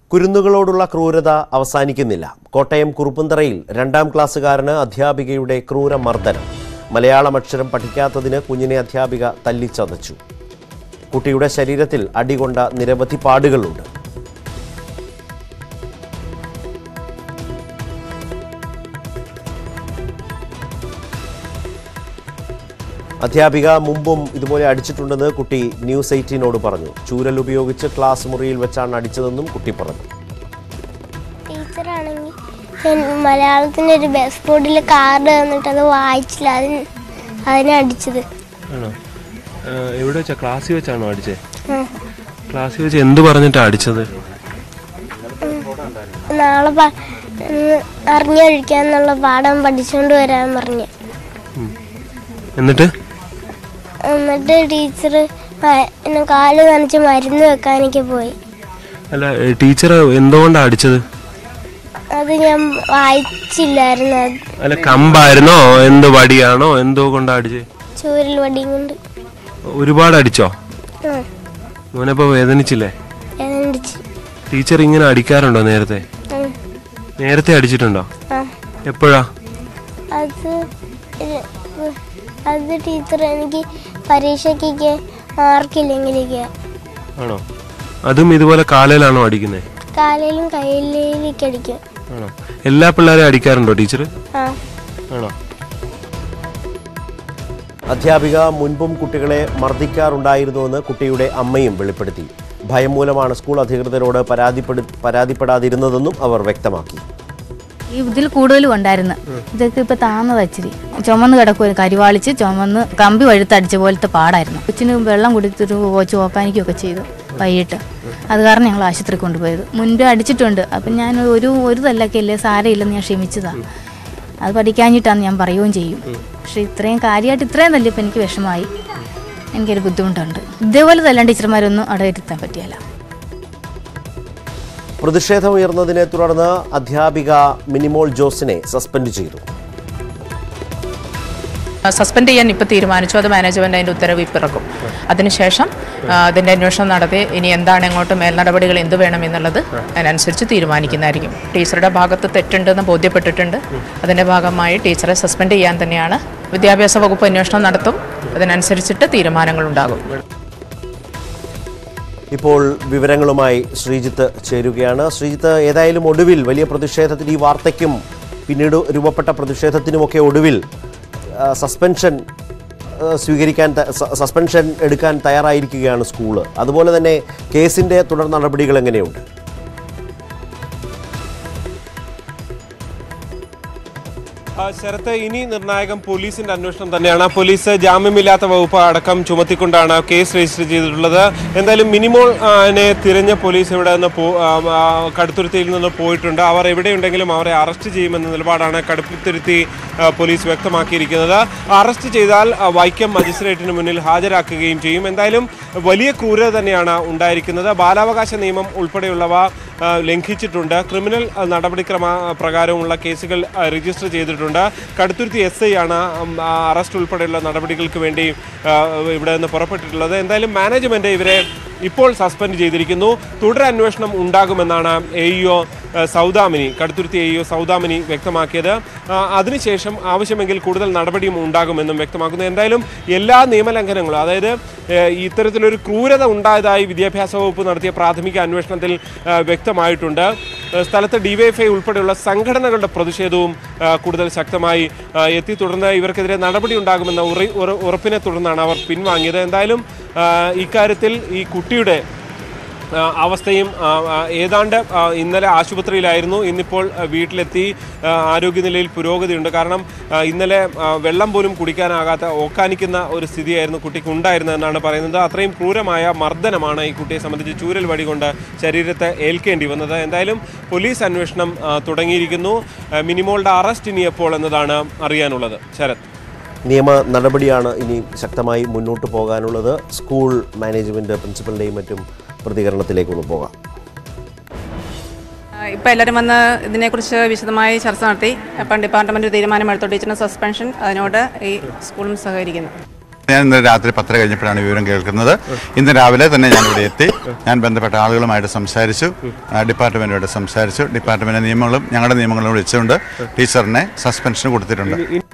കുരുന്നുകളോടുള്ള ക്രൂരത അവസാനിക്കുന്നില്ല കോട്ടയം കുറുപ്പന്തറയിൽ രണ്ടാം ക്ലാസ്സുകാരന് അധ്യാപികയുടെ ക്രൂര മർദ്ദനം മലയാളം അക്ഷരം പഠിക്കാത്തതിന് കുഞ്ഞിനെ അധ്യാപിക തല്ലിച്ചതച്ചു കുട്ടിയുടെ ശരീരത്തിൽ അടികൊണ്ട നിരവധി പാടുകളുണ്ട് അധ്യാപിക മുമ്പും ഇതുപോലെ അടിച്ചിട്ടുണ്ടെന്ന് കുട്ടി ന്യൂസ് എയ്റ്റീനോട് പറഞ്ഞു ചൂരൽ ഉപയോഗിച്ച് ക്ലാസ് മുറിയിൽ വെച്ചാണ് അടിച്ചതെന്നും കുട്ടി പറഞ്ഞു ടീച്ചറാണെങ്കിൽ മലയാളത്തിൻ്റെ ഒരു ബസ് ബോർഡിൽ കാർഡ് തന്നിട്ട് അത് വായിച്ചില്ല അതിന് അതിനെ അടിച്ചത് ആണോ ആ, എവിടെ വെച്ചാ ക്ലാസ്സിൽ വെച്ചാണോ അടിച്ചേ ഉം. ക്ലാസ്സിൽ വെച്ച് എന്ത് പറഞ്ഞിട്ടാ അടിച്ചത് നാളെ പ- ഉം, അറിഞ്ഞൊഴിക്കാന്നുള്ള പാഠം പഠിച്ചുകൊണ്ട് വരാൻ പറഞ്ഞു എന്നിട്ട് എന്നിട്ട് ടീച്ചർ എന്നെ കാല് നനച്ച് മരുന്ന് വെക്കാനൊക്കെ പോയി അല്ല ടീച്ചർ എന്തുകൊണ്ടാ അടിച്ചത് അത് ഞാൻ വായിച്ചില്ലായിരുന്നു അത് അല്ല കമ്പായിരുന്നോ എന്ത് വടിയാണോ എന്തോ കൊണ്ടാ അടിച്ചേ ചൂരൽ വടിയും കൊണ്ട് ഒരുപാട് അടിച്ചോ ഉം. മോനപ്പോ വേദനിച്ചില്ലേ അതടിച്ച് ടീച്ചർ ഇങ്ങനെ അടിക്കാറുണ്ടോ നേരത്തെ ഉം. നേരത്തെ അടിച്ചിട്ടുണ്ടോ ആ എപ്പോഴാ അത് ഒരു- അത് ടീച്ചർ എനിക്ക് പരീക്ഷയ്ക്കൊക്കെ മാർക്കില്ലെങ്കിലൊക്കെ ആണോ അതും ഇതുപോലെ കാലയിലാണോ അടിക്കുന്നത് കാലിലും കയ്യിലേക്ക് അടിക്കും ആണോ എല്ലാ പിള്ളേരെയും അടിക്കാറുണ്ടോ ടീച്ചർ ആ ആണോ അധ്യാപിക മുൻപും കുട്ടികളെ മർദ്ദിക്കാറുണ്ടായിരുന്നുവെന്ന് കുട്ടിയുടെ അമ്മയും വെളിപ്പെടുത്തി ഭയം മൂലമാണ് സ്കൂൾ അധികൃതരോട് പരാതിപ്പെടു പരാതിപ്പെടാതിരുന്നതെന്നും അവർ വ്യക്തമാക്കി ഈ ഇതിൽ കൂടുതലും ഉണ്ടായിരുന്നു ഇതൊക്കെ ഇപ്പൊ താന്നത് ഇച്ചിരി ചുമന്ന് കിടക്കും കരിവാളിച്ച് ചുമന്ന് കമ്പി വഴുത്തടിച്ച പോലത്തെ പാടായിരുന്നു കൊച്ചിന് വെള്ളം കുടിച്ചിട്ട് കൊച്ചു ഓക്കാനിക്കുകയൊക്കെ ചെയ്തു വൈകിട്ട് അത് കാരണം ഞങ്ങൾ ആശുപത്രി കൊണ്ടുപോയത് മുൻപേ അടിച്ചിട്ടുണ്ട് അപ്പം ഞാൻ ഒരു ഒരു തല്ലൊക്കെ അല്ലേ സാരമില്ലെന്ന് ഞാൻ ക്ഷമിച്ചതാ അത് പഠിക്കാഞ്ഞിട്ടാന്ന് ഞാൻ പറയുകയും ചെയ്യും പക്ഷെ ഇത്രയും കാര്യമായിട്ട് ഇത്രയും തല്ലിയപ്പോൾ എനിക്ക് വിഷമമായി എനിക്കൊരു ബുദ്ധിമുട്ടുണ്ട് ഇതേപോലെ തല്ലാൻ ടീച്ചർമാരൊന്നും അവിടെ ഇരുത്താൻ പറ്റിയല്ല പ്രതിഷേധം ഉയർന്നതിനെ തുടർന്ന് അധ്യാപിക മിനിമോൾ ജോസിനെ സസ്പെൻഡ് ചെയ്തു സസ്പെൻഡ് ചെയ്യാൻ ഇപ്പോൾ തീരുമാനിച്ചു അത് മാനേജ്മെന്റ് അതിൻ്റെ ഉത്തരവ് ഇപ്പം ഇറക്കും അതിനുശേഷം ആ, അതിൻ്റെ അന്വേഷണം നടത്തി ഇനി എന്താണ് അങ്ങോട്ട് മേൽനടപടികൾ എന്ത് വേണം എന്നുള്ളത് അതിനനുസരിച്ച് തീരുമാനിക്കുന്നതായിരിക്കും ടീച്ചറുടെ ഭാഗത്ത് തെറ്റുണ്ടെന്ന് ബോധ്യപ്പെട്ടിട്ടുണ്ട് അതിൻ്റെ ഭാഗമായി ടീച്ചറെ സസ്പെൻഡ് ചെയ്യാൻ തന്നെയാണ് വിദ്യാഭ്യാസ വകുപ്പ് അന്വേഷണം നടത്തും അതിനനുസരിച്ചിട്ട് തീരുമാനങ്ങളുണ്ടാകും ഇപ്പോൾ വിവരങ്ങളുമായി ശ്രീജിത്ത് ചേരുകയാണ് ശ്രീജിത്ത് ഏതായാലും ഒടുവിൽ വലിയ പ്രതിഷേധത്തിന് ഈ വാർത്തയ്ക്കും പിന്നീട് രൂപപ്പെട്ട പ്രതിഷേധത്തിനുമൊക്കെ ഒടുവിൽ ആ, സസ്പെൻഷൻ ആ, സ്വീകരിക്കാൻ ത- സ- സസ്പെൻഷൻ എടുക്കാൻ തയ്യാറായിരിക്കുകയാണ് സ്കൂള് അതുപോലെ തന്നെ കേസിന്റെ തുടർ നടപടികൾ എങ്ങനെയുണ്ട് ആ, ശരത്ത് ഇനി നിർണായകം പോലീസിന്റെ അന്വേഷണം തന്നെയാണ് പോലീസ് ജാമ്യമില്ലാത്ത വകുപ്പ് അടക്കം ചുമത്തിക്കൊണ്ടാണ് കേസ് രജിസ്റ്റർ ചെയ്തിട്ടുള്ളത് എന്തായാലും മിനിമോൾ ആ, നെ തിരഞ്ഞ പോലീസ് ഇവിടെ നിന്ന് പോ- ആ, ആ, കടുത്തുരുത്തിയിൽ നിന്ന് പോയിട്ടുണ്ട് അവർ എവിടെയുണ്ടെങ്കിലും അവരെ അറസ്റ്റ് ചെയ്യുമെന്ന നിലപാടാണ് കടുത്തുരുത്തി ആ, പോലീസ് വ്യക്തമാക്കിയിരിക്കുന്നത് അറസ്റ്റ് ചെയ്താൽ ആ, വൈക്കം മജിസ്ട്രേറ്റിന് മുന്നിൽ ഹാജരാക്കുകയും ചെയ്യും എന്തായാലും വലിയ ക്രൂരത തന്നെയാണ് ഉണ്ടായിരിക്കുന്നത് ബാലാവകാശ നിയമം ഉൾപ്പെടെയുള്ളവ ആ, ലംഘിച്ചിട്ടുണ്ട് ക്രിമിനൽ ആ, നടപടിക്രമ പ്രകാരമുള്ള കേസുകൾ ആ, രജിസ്റ്റർ ചെയ്തിട്ടുണ്ട് കടുത്തുരുത്തി എസ് ഐ ആണ് ഉം, ആ, അറസ്റ്റ് ഉൾപ്പെടെയുള്ള നടപടികൾക്ക് വേണ്ടി ആ, ഇവിടെ നിന്ന് പുറപ്പെട്ടിട്ടുള്ളത് എന്തായാലും മാനേജ്മെന്റ് ഇവരെ ഇപ്പോൾ സസ്പെൻഡ് ചെയ്തിരിക്കുന്നു തുടർ അന്വേഷണം ഉണ്ടാകുമെന്നാണ് A E O Saudamini Kaduthuruthy A E O Saudamini വ്യക്തമാക്കിയത് ആ, അതിനുശേഷം ആവശ്യമെങ്കിൽ കൂടുതൽ നടപടിയും ഉണ്ടാകുമെന്നും വ്യക്തമാക്കുന്നു എന്തായാലും എല്ലാ നിയമലംഘനങ്ങളും അതായത് ഏഹ്, ഇത്തരത്തിലൊരു ക്രൂരത ഉണ്ടായതായി വിദ്യാഭ്യാസ വകുപ്പ് നടത്തിയ പ്രാഥമിക അന്വേഷണത്തിൽ ആ, വ്യക്തമായിട്ടുണ്ട് ഏഹ്, സ്ഥലത്ത് ഡിവൈഎഫ്ഐ ഉൾപ്പെടെയുള്ള സംഘടനകളുടെ പ്രതിഷേധവും ആ, കൂടുതൽ ശക്തമായി ആ, എത്തി തുടർന്ന് ഇവർക്കെതിരെ നടപടി ഉണ്ടാകുമെന്ന ഉറി- ഉറ- ഉറപ്പിനെ തുടർന്നാണ് അവർ പിൻവാങ്ങിയത് എന്തായാലും ആ, ഇക്കാര്യത്തിൽ ഈ കുട്ടിയുടെ ആ, അവസ്ഥയും ആ, ആ, ഏതാണ്ട് ആ, ഇന്നലെ ആശുപത്രിയിലായിരുന്നു ഇന്നിപ്പോൾ ആ, വീട്ടിലെത്തി ആ, ആരോഗ്യനിലയിൽ പുരോഗതിയുണ്ട് കാരണം ആ, ഇന്നലെ ആ, വെള്ളം പോലും കുടിക്കാനാകാത്ത ഓക്കാനിക്കുന്ന ഒരു സ്ഥിതിയായിരുന്നു കുട്ടിക്ക് ഉണ്ടായിരുന്നതെന്നാണ് പറയുന്നത് അത്രയും ക്രൂരമായ മർദ്ദനമാണ് ഈ കുട്ടിയെ സംബന്ധിച്ച് ചൂരൽ വടി കൊണ്ട് ശരീരത്തെ ഏൽക്കേണ്ടി വന്നത് എന്തായാലും പോലീസ് അന്വേഷണം ആ, തുടങ്ങിയിരിക്കുന്നു ആ, മിനിമോളുടെ അറസ്റ്റ് ഇനി എപ്പോൾ എന്നതാണ് അറിയാനുള്ളത് ശരത് നിയമ നടപടിയാണ് ഇനി ശക്തമായി മുന്നോട്ട് പോകാനുള്ളത് സ്കൂൾ മാനേജ്മെന്റ് പ്രിൻസിപ്പലിന്റെയും മറ്റും പ്രതികരണത്തിലേക്കൊന്ന് പോകാം ഇപ്പോൾ എല്ലാവരും വന്ന് ഇതിനെക്കുറിച്ച് വിശദമായി ചർച്ച നടത്തി അപ്പം ഡിപ്പാർട്ട്മെൻറ്റ് തീരുമാനമെടുത്തു ടീച്ചറിന് സസ്പെൻഷൻ അതിനോട് ഈ സ്കൂളും സഹകരിക്കുന്നു ഞാൻ ഇന്നലെ രാത്രി പത്തര കഴിഞ്ഞപ്പോഴാണ് വിവരം കേൾക്കുന്നത് ഇന്ന് രാവിലെ തന്നെ ഞാൻ ഇവിടെ എത്തി ഞാൻ ബന്ധപ്പെട്ട ആളുകളുമായിട്ട് സംസാരിച്ചു ആ, ഡിപ്പാർട്ട്മെന്റുമായിട്ട് സംസാരിച്ചു ഡിപ്പാർട്ട്മെന്റ് നിയമങ്ങളും ഞങ്ങളുടെ നിയമങ്ങളും വിളിച്ചുകൊണ്ട് ടീച്ചറിനെ സസ്പെൻഷൻ കൊടുത്തിട്ടുണ്ട്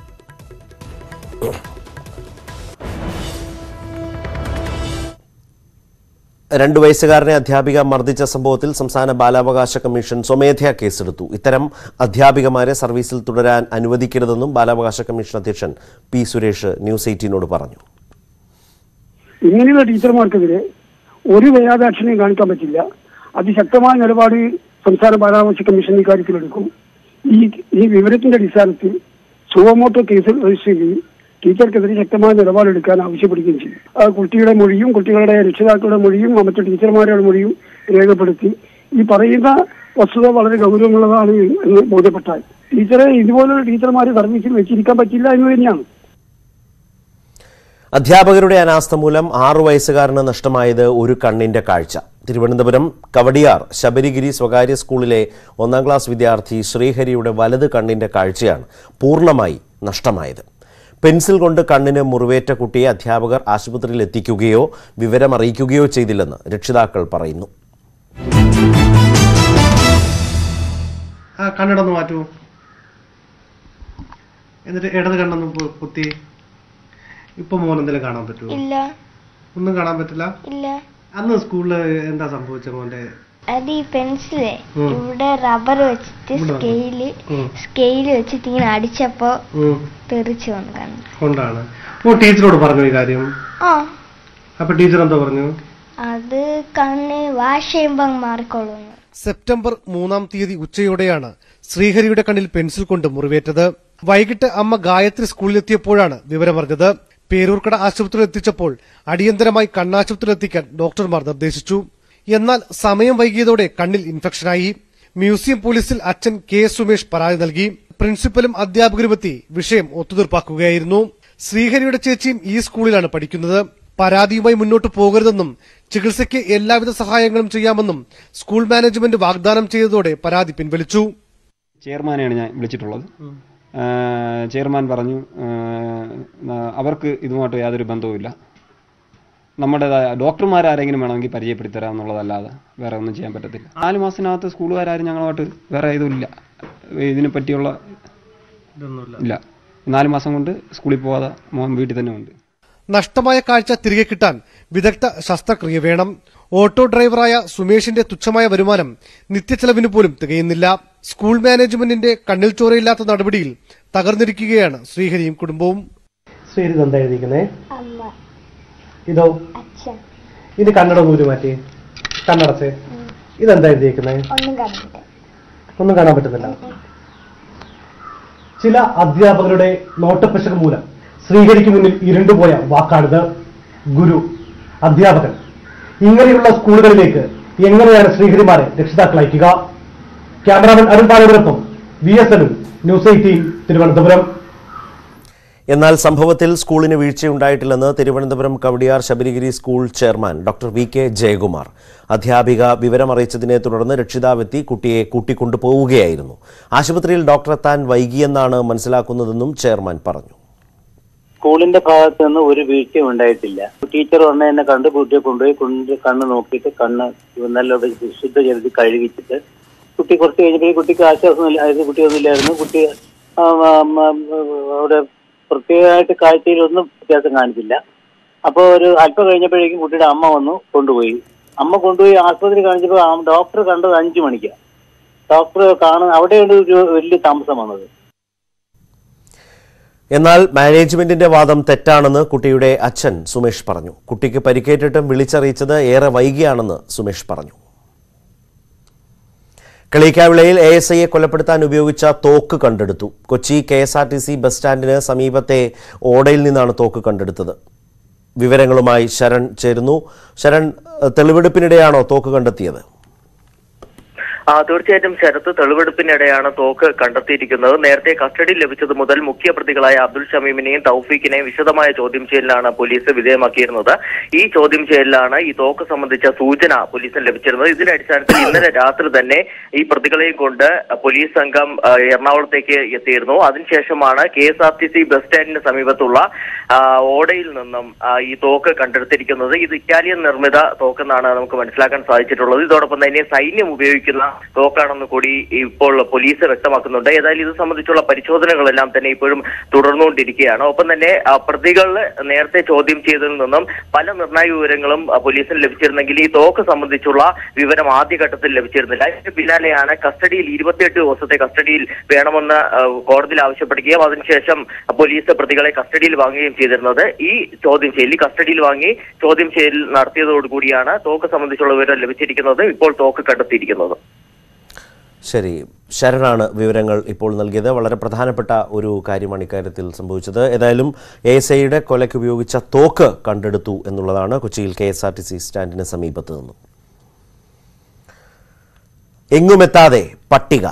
രണ്ടു വയസ്സുകാരനെ അധ്യാപിക മർദ്ദിച്ച സംഭവത്തിൽ സംസ്ഥാന ബാലാവകാശ കമ്മീഷൻ സ്വമേധയാ കേസെടുത്തു ഇത്തരം അധ്യാപികമാരെ സർവീസിൽ തുടരാൻ അനുവദിക്കരുതെന്നും ബാലാവകാശ കമ്മീഷൻ അധ്യക്ഷൻ പി സുരേഷ് ന്യൂസ് എയ്റ്റീനോട് പറഞ്ഞു ഇങ്ങനെയുള്ള ടീച്ചർമാർക്കെതിരെ ഒരു ദയാദാക്ഷിണ്യം കാണിക്കാൻ പറ്റില്ല അതിശക്തമായ നിലപാട് സംസ്ഥാന ബാലാവകാശ കമ്മീഷൻ ഇക്കാര്യത്തിലെടുക്കും ഈ ഈ വിവരത്തിന്റെ അടിസ്ഥാനത്തിൽ സുവമോട്ടോ കേസ് രജിസ്റ്റർ ചെയ്യും ടീച്ചർക്കെതിരെ ശക്തമായ നിലപാടെടുക്കാൻ ആവശ്യപ്പെടുകയും ചെയ്യും ആ കുട്ടിയുടെ മൊഴിയും കുട്ടികളുടെ രക്ഷിതാക്കളുടെ മൊഴിയും മറ്റു ടീച്ചർമാരുടെ മൊഴിയും രേഖപ്പെടുത്തി ഈ പറയുന്ന വസ്തുത വളരെ ഗൗരവമുള്ളതാണ് എന്ന് ബോധ്യപ്പെട്ടാൽ ടീച്ചറെ ഇതുപോലുള്ള ടീച്ചർമാരെ സർവീസിൽ വെച്ചിരിക്കാൻ പറ്റില്ല എന്ന് തന്നെയാണ് അധ്യാപകരുടെ അനാസ്ഥ മൂലം ആറു വയസ്സുകാരന് നഷ്ടമായത് ഒരു കണ്ണിന്റെ കാഴ്ച തിരുവനന്തപുരം കവടിയാർ ശബരിഗിരി സ്വകാര്യ സ്കൂളിലെ ഒന്നാം ക്ലാസ് വിദ്യാർത്ഥി ശ്രീഹരിയുടെ വലത് കണ്ണിന്റെ കാഴ്ചയാണ് പൂർണ്ണമായി നഷ്ടമായത് പെൻസിൽ കൊണ്ട് കണ്ണിന് മുറിവേറ്റ കുട്ടിയെ അധ്യാപകർ ആശുപത്രിയിൽ എത്തിക്കുകയോ വിവരമറിയിക്കുകയോ ചെയ്തില്ലെന്ന് രക്ഷിതാക്കൾ പറയുന്നു ആ കണ്ണടന്ന് മാറ്റൂ എന്നിട്ട് ഇടത് കണ്ണൊന്ന് പൊ- പൊത്തി ഇപ്പൊ മോൻ എന്തെങ്കിലും കാണാൻ പറ്റുമോ ഇല്ല ഒന്നും കാണാൻ പറ്റില്ല ഇല്ല അന്ന് സ്കൂളിൽ എന്താ സംഭവിച്ച മോന്റെ അത് ഈ പെൻസിലേ ഉം. ഇവിടെ റബ്ബർ വെച്ചിട്ട് ഇവിടെ വന്നു. സ്കെയില് ഉം. സ്കെയില് വെച്ചിട്ട് ഇങ്ങനെ അടിച്ചപ്പോ ഉം. തെറിച്ചു വന്നു കണ്ണു കൊണ്ടാണ് ഓ ടീച്ചറോട് പറഞ്ഞു ഈ കാര്യം ആ അപ്പൊ ടീച്ചർ എന്താ പറഞ്ഞു അത് കണ്ണ് വാഷ് ചെയ്യുമ്പോ അങ്ങ് മാറിക്കൊള്ളുന്നു സെപ്റ്റംബർ മൂന്നാം തീയതി ഉച്ചയോടെയാണ് ശ്രീഹരിയുടെ കണ്ണിൽ പെൻസിൽ കൊണ്ട് മുറിവേറ്റത് വൈകിട്ട് അമ്മ ഗായത്രി സ്കൂളിലെത്തിയപ്പോഴാണ് വിവരമറിഞ്ഞത് പേരൂർക്കട ആശുപത്രിയിൽ എത്തിച്ചപ്പോൾ അടിയന്തരമായി കണ്ണാശുപത്രിയിൽ എത്തിക്കാൻ ഡോക്ടർമാർ നിർദ്ദേശിച്ചു എന്നാൽ സമയം വൈകിയതോടെ കണ്ണിൽ ഇൻഫെക്ഷനായി മ്യൂസിയം പോലീസിൽ അച്ഛൻ കെ സുമേഷ് പരാതി നൽകി പ്രിൻസിപ്പലും അധ്യാപകരുമെത്തി വിഷയം ഒത്തുതീർപ്പാക്കുകയായിരുന്നു ശ്രീഹരിയുടെ ചേച്ചിയും ഈ സ്കൂളിലാണ് പഠിക്കുന്നത് പരാതിയുമായി മുന്നോട്ട് പോകരുതെന്നും ചികിത്സയ്ക്ക് എല്ലാവിധ സഹായങ്ങളും ചെയ്യാമെന്നും സ്കൂൾ മാനേജ്മെന്റ് വാഗ്ദാനം ചെയ്തതോടെ പരാതി പിൻവലിച്ചു ചെയർമാനെയാണ് ഞാൻ വിളിച്ചിട്ടുള്ളത് ആ, ചെയർമാൻ പറഞ്ഞു ആ, ന- അവർക്ക് ഇതുമായിട്ട് യാതൊരു ബന്ധവുമില്ല നമ്മുടേതായ ഡോക്ടർമാരാരെങ്കിലും വേണമെങ്കിൽ പരിചയപ്പെടുത്തി തരാം എന്നുള്ളതല്ലാതെ വേറെ ഒന്നും ചെയ്യാൻ പറ്റത്തില്ല നാല് മാസത്തിനകത്ത് സ്കൂളുകാരും ഞങ്ങളുമായിട്ട് വേറെ ഇതുമില്ല ഇതിനെ പറ്റിയുള്ള ഇല്ല നാല് മാസം കൊണ്ട് സ്കൂളിൽ പോവാതെ മോൻ വീട്ടിൽ തന്നെ ഉണ്ട് നഷ്ടമായ കാഴ്ച തിരികെ കിട്ടാൻ വിദഗ്ധ ശസ്ത്രക്രിയ വേണം ഓട്ടോ ഡ്രൈവറായ സുമേഷിന്റെ തുച്ഛമായ വരുമാനം നിത്യച്ചെലവിന് പോലും തികയുന്നില്ല സ്കൂൾ മാനേജ്മെന്റിന്റെ കണ്ണിൽ ചോരയില്ലാത്ത നടപടിയിൽ തകർന്നിരിക്കുകയാണ് ശ്രീഹരിയും കുടുംബവും ശ്രീഹരി എന്താ എഴുതിക്കുന്നേ അമ്മ ഇതോ അച്ഛൻ ഇത് കണ്ണട നൂല് മാറ്റി കണ്ണടച്ച് ഇതെന്താ എഴുതിയേക്കുന്നേ ഒന്നും കണ്ടിട്ട് ഒന്നും കാണാൻ പറ്റുന്നില്ല ചില അധ്യാപകരുടെ നോട്ടപ്പിശക് മൂലം ശ്രീഹരിക്ക് മുന്നിൽ ഇരുണ്ടുപോയ വാക്കാണിത് ഗുരു അധ്യാപകൻ ഇങ്ങനെയുള്ള സ്കൂളുകളിലേക്ക് എങ്ങനെയാണ് ശ്രീഹരിമാരെ രക്ഷിതാക്കൾ അയക്കുക ക്യാമറാമാൻ അരുൺ പാലവരൊപ്പം വി എസ് എനും ന്യൂസ് എയ്റ്റീൻ തിരുവനന്തപുരം എന്നാൽ സംഭവത്തിൽ സ്കൂളിന് വീഴ്ചയുണ്ടായിട്ടില്ലെന്ന് Thiruvananthapuram Kawdiar Sabarigiri school chairman doctor V K Jayakumar അധ്യാപിക വിവരമറിയിച്ചതിനെ തുടർന്ന് രക്ഷിതാവെത്തി കുട്ടിയെ കൂട്ടിക്കൊണ്ടുപോവുകയായിരുന്നു ആശുപത്രിയിൽ ഡോക്ടർ എത്താൻ വൈകിയെന്നാണ് മനസ്സിലാക്കുന്നതെന്നും ചെയർമാൻ പറഞ്ഞു സ്കൂളിന്റെ ഭാഗത്ത് നിന്ന് ഒരു വീഴ്ചയും ഉണ്ടായിട്ടില്ല ടീച്ചർ ഉടനെ എന്നെ കണ്ട് കുട്ടിയെ കൊണ്ടുപോയി കൊണ്ട് കണ്ണ് നോക്കിയിട്ട് കണ്ണ് നല്ല ശുദ്ധ ജലത്തിൽ കഴുകിച്ചിട്ട് കുട്ടി കുറച്ച് കഴിഞ്ഞപ്പോൾ കുട്ടിക്ക് ആശ്വാസമൊന്നുമില്ല അതായത് കുട്ടിയൊന്നുമില്ലായിരുന്നു കുട്ടി ആ, ആ, ആ, അവിടെ പ്രത്യേകമായിട്ട് കാഴ്ചയിലൊന്നും വ്യത്യാസം കാണിച്ചില്ല അപ്പോൾ ഒരു അല്പം കഴിഞ്ഞപ്പോഴേക്കും കുട്ടിയുടെ അമ്മ വന്നു കൊണ്ടുപോയി അമ്മ കൊണ്ടുപോയി ആശുപത്രി കാണിച്ചപ്പോൾ ആ ഡോക്ടർ കണ്ടത് അഞ്ചു മണിക്കാണ് ഡോക്ടർ കാണുന്ന അവിടെയാണ് ഒരു വലിയ താമസം വന്നത് എന്നാൽ മാനേജ്മെന്റിന്റെ വാദം തെറ്റാണെന്ന് കുട്ടിയുടെ അച്ഛൻ സുമേഷ് പറഞ്ഞു കുട്ടിക്ക് പരിക്കേറ്റിട്ടും വിളിച്ചറിയിച്ചത് ഏറെ വൈകിയാണെന്ന് സുമേഷ് പറഞ്ഞു കളിക്കാവിളയിൽ എ എസ് ഐയെ കൊലപ്പെടുത്താൻ ഉപയോഗിച്ച തോക്ക് കണ്ടെടുത്തു Kochi K S R T C bus സ്റ്റാൻഡിന് സമീപത്തെ ഓടയിൽ നിന്നാണ് തോക്ക് കണ്ടെടുത്തത് വിവരങ്ങളുമായി ശരൺ ചേരുന്നു ശരൺ തെളിവെടുപ്പിനിടെയാണോ തോക്ക് കണ്ടെത്തിയത് ആ, തീർച്ചയായിട്ടും ശരത്ത് തെളിവെടുപ്പിനിടെയാണ് തോക്ക് കണ്ടെത്തിയിരിക്കുന്നത് നേരത്തെ കസ്റ്റഡിയിൽ ലഭിച്ചത് മുതൽ മുഖ്യ പ്രതികളായ അബ്ദുൾ ഷമീമിനെയും തൗഫീഖിനെയും വിശദമായ ചോദ്യം ചെയ്യലിലാണ് പോലീസ് വിധേയമാക്കിയിരുന്നത് ഈ ചോദ്യം ചെയ്യലിലാണ് ഈ തോക്ക് സംബന്ധിച്ച സൂചന പോലീസിന് ലഭിച്ചിരുന്നത് ഇതിന്റെ അടിസ്ഥാനത്തിൽ ഇന്നലെ രാത്രി തന്നെ ഈ പ്രതികളെയും കൊണ്ട് പോലീസ് സംഘം ആ, എറണാകുളത്തേക്ക് എത്തിയിരുന്നു അതിനുശേഷമാണ് K S R T C bus സ്റ്റാൻഡിന് സമീപത്തുള്ള ആ, ഓടയിൽ നിന്നും ആ, ഈ തോക്ക് കണ്ടെടുത്തിരിക്കുന്നത് ഇത് ഇറ്റാലിയൻ നിർമ്മിത തോക്കെന്നാണ് നമുക്ക് മനസ്സിലാക്കാൻ സാധിച്ചിട്ടുള്ളത് ഇതോടൊപ്പം തന്നെ സൈന്യം ഉപയോഗിക്കുന്ന തോക്കാണെന്ന് കൂടി ഇപ്പോൾ പോലീസ് വ്യക്തമാക്കുന്നുണ്ട് ഏതായാലും ഇത് സംബന്ധിച്ചുള്ള പരിശോധനകളെല്ലാം തന്നെ ഇപ്പോഴും തുടർന്നുകൊണ്ടിരിക്കുകയാണ് ഒപ്പം തന്നെ ആ, പ്രതികൾ നേരത്തെ ചോദ്യം ചെയ്തതിൽ നിന്നും പല നിർണായക വിവരങ്ങളും ആ, പോലീസിന് ലഭിച്ചിരുന്നെങ്കിൽ ഈ തോക്ക് സംബന്ധിച്ചുള്ള വിവരം ആദ്യഘട്ടത്തിൽ ലഭിച്ചിരുന്നില്ല ഇതിന് പിന്നാലെയാണ് കസ്റ്റഡിയിൽ ഇരുപത്തിയെട്ട് ദിവസത്തെ കസ്റ്റഡിയിൽ വേണമെന്ന് ആ, കോടതിയിൽ ആവശ്യപ്പെടുകയും അതിനുശേഷം പോലീസ് പ്രതികളെ കസ്റ്റഡിയിൽ വാങ്ങുകയും ചെയ്തിരുന്നത് ഈ ചോദ്യം ചെയ്യൽ ഈ കസ്റ്റഡിയിൽ വാങ്ങി ചോദ്യം ചെയ്യൽ നടത്തിയതോടുകൂടിയാണ് തോക്ക് സംബന്ധിച്ചുള്ള വിവരം ലഭിച്ചിരിക്കുന്നത് ഇപ്പോൾ തോക്ക് കണ്ടെത്തിയിരിക്കുന്നത് ശരി ശരണാണ് വിവരങ്ങൾ ഇപ്പോൾ നൽകിയത് വളരെ പ്രധാനപ്പെട്ട ഒരു കാര്യമാണ് ഇക്കാര്യത്തിൽ സംഭവിച്ചത് ഏതായാലും എ എസ് ഐയുടെ കൊലയ്ക്ക് ഉപയോഗിച്ച തോക്ക് കണ്ടെടുത്തു എന്നുള്ളതാണ് കൊച്ചിയിൽ K S R T C സ്റ്റാൻഡിന് സമീപത്ത് നിന്നും എങ്ങുമെത്താതെ പട്ടിക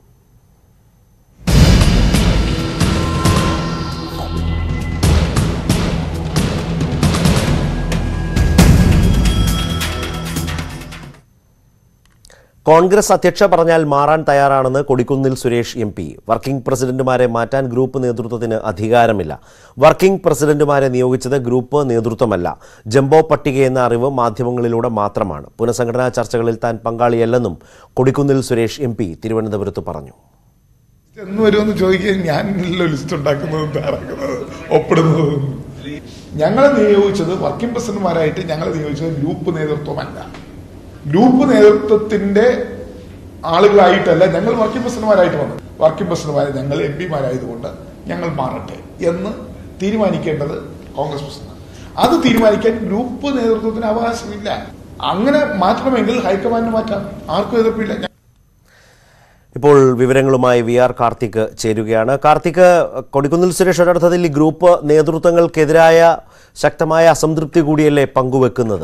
കോൺഗ്രസ് അധ്യക്ഷ പറഞ്ഞാൽ മാറാൻ തയ്യാറാണെന്ന് Kodikunnil Suresh M P working പ്രസിഡന്റുമാരെ മാറ്റാൻ ഗ്രൂപ്പ് നേതൃത്വത്തിന് അധികാരമില്ല വർക്കിംഗ് പ്രസിഡന്റുമാരെ നിയോഗിച്ചത് ഗ്രൂപ്പ് നേതൃത്വമല്ല ജംബോ പട്ടിക എന്ന അറിവ് മാധ്യമങ്ങളിലൂടെ മാത്രമാണ് പുനഃസംഘടനാ ചർച്ചകളിൽ താൻ പങ്കാളിയല്ലെന്നും കൊടിക്കുന്നിൽ സുരേഷ് എം പി തിരുവനന്തപുരത്ത് പറഞ്ഞു എന്ന് വരുമെന്ന് ചോദിക്കാൻ ഞാനല്ലോ ലിസ്റ്റ് ഉണ്ടാക്കുന്നതും തയ്യാറാക്കുന്നത് ഒപ്പിടുന്നതും ഞങ്ങളെ നിയോഗിച്ചത് വർക്കിംഗ് പ്രസിഡന്റുമാരായിട്ട് ഞങ്ങളെ നിയോഗിച്ചത് ഗ്രൂപ്പ് നേതൃത്വമല്ല ഗ്രൂപ്പ് നേതൃത്വത്തിന്റെ ആളുകളായിട്ടല്ല ഞങ്ങൾ വർക്കിംഗ് പ്രസിഡന്റുമാരായിട്ട് വന്നത് വർക്കിംഗ് പ്രസിഡന്റുമാരെ ഞങ്ങൾ എം പിമാരായതുകൊണ്ട് ഞങ്ങൾ മാറട്ടെ എന്ന് തീരുമാനിക്കേണ്ടത് കോൺഗ്രസ് പ്രസിഡന്റ് അത് തീരുമാനിക്കാൻ ഗ്രൂപ്പ് നേതൃത്വത്തിന് അവകാശമില്ല അങ്ങനെ മാറ്റണമെങ്കിൽ ഹൈക്കമാൻഡ് മാറ്റാം ആർക്കും എതിർപ്പില്ല ഇപ്പോൾ വിവരങ്ങളുമായി വി ആർ കാർത്തിക് ചേരുകയാണ് കാർത്തിക് കൊടിക്കുന്നിൽ സുരേഷ് ഒരർത്ഥത്തിൽ ഈ ഗ്രൂപ്പ് നേതൃത്വങ്ങൾക്കെതിരായ ശക്തമായ അസംതൃപ്തി കൂടിയല്ലേ പങ്കുവെക്കുന്നത്